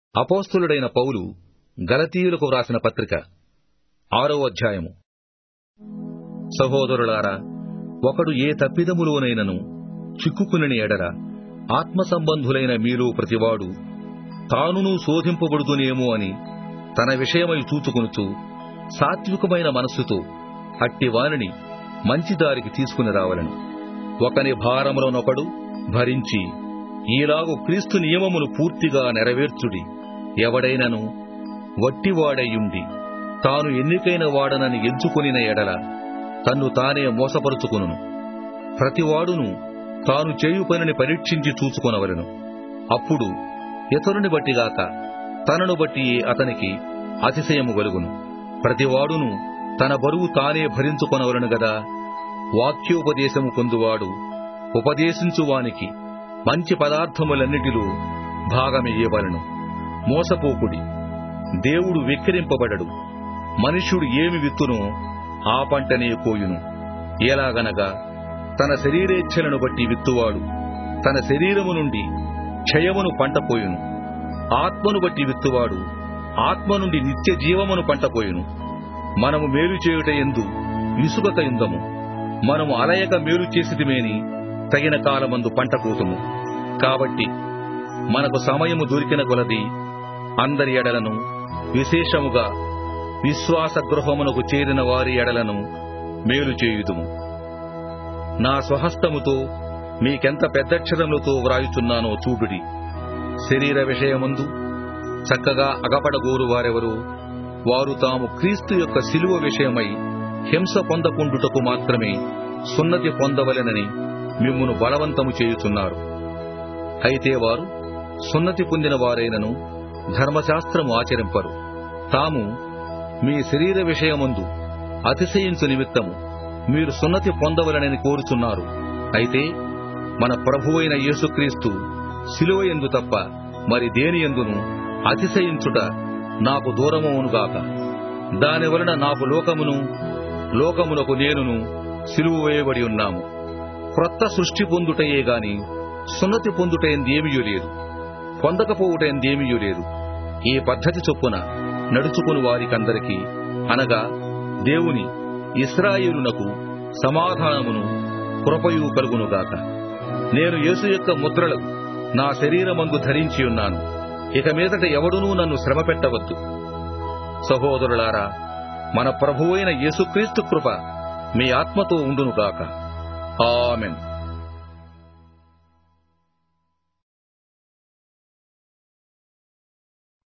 అపోస్తులుడైన పౌలు గలతీయులకు వ్రాసిన పత్రిక ఆరో అధ్యాయము సహోదరులారా ఒకడు ఏ తప్పిదములోనైనను చిక్కుకుని ఎడల ఆత్మ సంబంధులైన మీలో ప్రతివాడు తానును శోధింపబడుదునేమో అని తన విషయమై చూచుకొనుచు సాత్వికమైన మనస్సుతో అట్టి వానిని మంచి దారికి తీసుకుని రావలను ఒకని భారములనొకడు భరించి ఈలాగు క్రీస్తు నియమమును పూర్తిగా నెరవేర్చుడి ఎవడైనను వట్టివాడయుండి తాను ఎన్నికైన వాడనని ఎంచుకొనిన ఎడల తన్ను తానే మోసపరుచుకును ప్రతివాడును తాను చేయు పనిని పరీక్షించి చూచుకొనవలెను అప్పుడు ఇతరుని బట్టిగాక తనను బట్టి అతనికి అతిశయము కలుగును ప్రతివాడును తన బరువు తానే భరించుకొనవలను గదా వాక్యోపదేశము పొందువాడు ఉపదేశించువానికి మంచి పదార్థములన్నిటిలో భాగమియ్యవలను మోసపోకుడి దేవుడు వెక్కిరింపబడడు మనుష్యుడు ఏమి విత్తునో ఆ పంటనే కోయును ఎలాగనగా తన శరీరేచ్ఛలను బట్టి విత్తువాడు తన శరీరము నుండి క్షయమును పంట పోయును ఆత్మను బట్టి విత్తువాడు ఆత్మ నుండి నిత్య జీవమును పంట పోయును మనము మేలు చేయుట ఎందు విసుగక ఇందము మనము అలయక మేలు చేసిదిమేని తగిన కాలమందు పంట కోతుము కాబట్టి మనకు సమయము దొరికిన కొలది అందరి ఎడలను విశేషముగా విశ్వాస గృహమునకు చేరిన వారి ఎడలను మేలు చేయుదుము నా స్వహస్తముతో మీకెంత పెద్దక్షరములతో వ్రాయుచున్నానో చూడుడి శరీర విషయమందు చక్కగా అగపడగోరు వారెవరు వారు తాము క్రీస్తు యొక్క శిలువ విషయమై హింస పొందకుండుటకు మాత్రమే సున్నతి పొందవలెనని మిమ్మును బలవంతము చేయుచున్నారు అయితే వారు సున్నతి పొందిన వారైనను ధర్మశాస్త్రము ఆచరింపరు తాము మీ శరీర విషయమందు అతిశయించు నిమిత్తము మీరు సున్నతి పొందవలనని కోరుచున్నారు అయితే మన ప్రభువైన యేసుక్రీస్తు శిలువ ఎందు తప్ప మరి దేని ఎందును అతిశయించుట నాకు దూరమవునుగాక దాని వలన నాకు లోకమును లోకమునకు నేనును సిలువ వేయబడి ఉన్నాము క్రొత్త సృష్టి పొందుటయే గాని సున్నతి పొందుటేందేమియూ లేదు పొందకపోవుటేందేమియూ లేదు ఈ పద్ధతి చొప్పున నడుచుకుని వారికందరికీ అనగా దేవుని ఇస్రాయేలునకు సమాధానమును కృపయు కలుగునుగాక నేను యేసు యొక్క ముద్రలు నా శరీరమందు ధరించి ఉన్నాను ఇక మీదట ఎవడునూ నన్ను శ్రమ పెట్టవద్దు సహోదరులారా మన ప్రభువైన యేసుక్రీస్తు కృప మీ ఆత్మతో ఉండునుగాక ఆమెన్